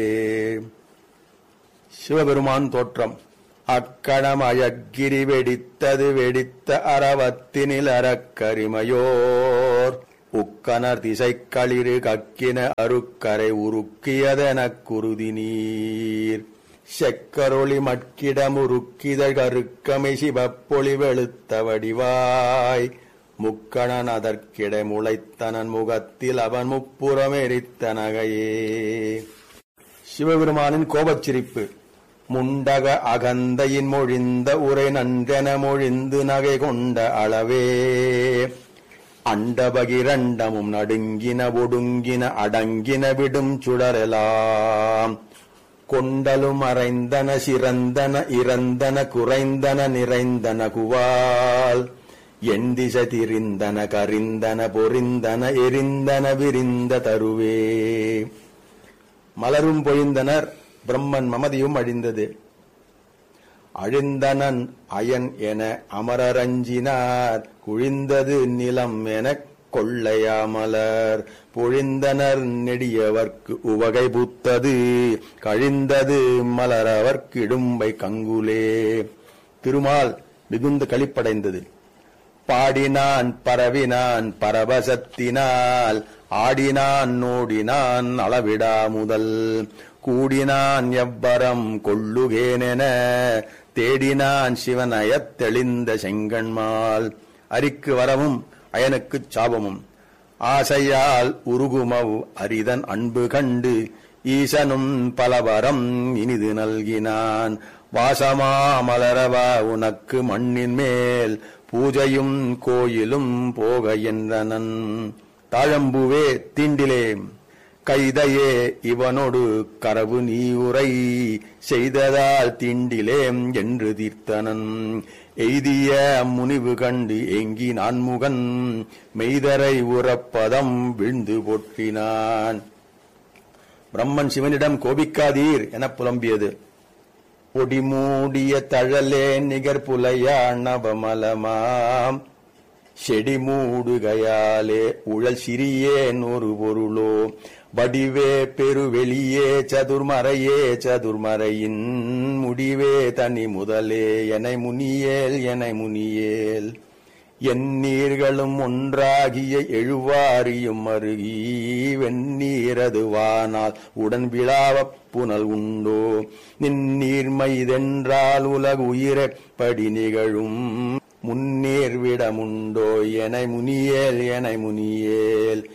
சிவபெருமான் தோற்றம் அக்கணம் அயக்கிரி வெடித்தது வெடித்த அரவத்தினில் அறக்கரிமையோர் உக்கனர் திசைக்களிறு கக்கின அருக்கரை உருக்கியதெனக் குருதி நீர் செக்கரொளி மட்கிடமுருக்கிதழ் கருக்கமை சிவப்பொளி வெளுத்த வடிவாய் முக்கணன் அதற்கிட முளைத்தனன் முகத்தில் அவன் முப்புறம் எரித்த நகையே சிவபெருமானின் கோபச்சிரிப்பு முண்டக அகந்தையின் மொழிந்த உரை நன்றென மொழிந்து நகை கொண்ட அளவே அண்டபகிரண்டமும் நடுங்கின ஒடுங்கின அடங்கின விடும் சுடரெலாம் கொண்டலும் அறைந்தன சிறந்தன இறந்தன குறைந்தன நிறைந்தன குவால் எந்திச திரிந்தன கரிந்தன பொறிந்தன எரிந்தன விரிந்த தருவே மலரும் பொழிந்தனர் பிரம்மன் மமதியும் அழிந்தது அழிந்தனன் அயன் என அமரரஞ்சினார் குழிந்தது நிலம் எனக் கொள்ளையாமலர் பொழிந்தனர் நெடியவர்க்கு உவகை புத்தது கழிந்தது மலரவர்க்கு இடும்பை கங்குலே திருமால் மிகுந்த களிப்படைந்தது பாடினான் பரவினான் பரவசத்தினால் ஆடினான் நோடினான் அளவிடா முதல் கூடினான் எவ்வரம் கொள்ளுகேனென தேடினான் சிவனயத் தெளிந்த செங்கண்மால் அரிக்கு வரவும் அயனுக்குச் சாபமும் ஆசையால் உருகுமவ் அரிதன் அன்பு கண்டு ஈசனும் பலவரம் இனிது நல்கினான் வாசமா மலரவா உனக்கு மண்ணின் மேல் பூஜையும் கோயிலும் போக என்றனன் தாழம்பூவே தீண்டிலே கைதையே இவனொடு கரவு நீயுரை செய்ததால் தீண்டிலேம் என்று தீர்த்தனன் எய்திய முனிவு கண்டு ஏங்கி நான்முகன் மெய்தரை உறப்பதம் விழுந்து போற்றினான் பிரம்மன் சிவனிடம் கோபிக்காதீர் எனப் புலம்பியது பொடிமூடிய தழலே நிகர் புலையாணவமலமாம் செடி மூடுகையாலே உழல் சிறியேன் ஒரு பொருளோ வடிவே பெருவெளியே சதுர்மறையே சதுர்மறையின் முடிவே தனி முதலே எனை முனியேல் எனை முனியேல் என் நீர்களும் ஒன்றாகிய எழுவாரியும் அருகி வெந்நீரதுவானால் உடன் விழாவப் புனல் உண்டோ நின்னீர்மைதென்றால் உலகு உயிரெப்படி நிகழும் முன்னேர் விடமுண்டோ என முனியேல் என முனியேல்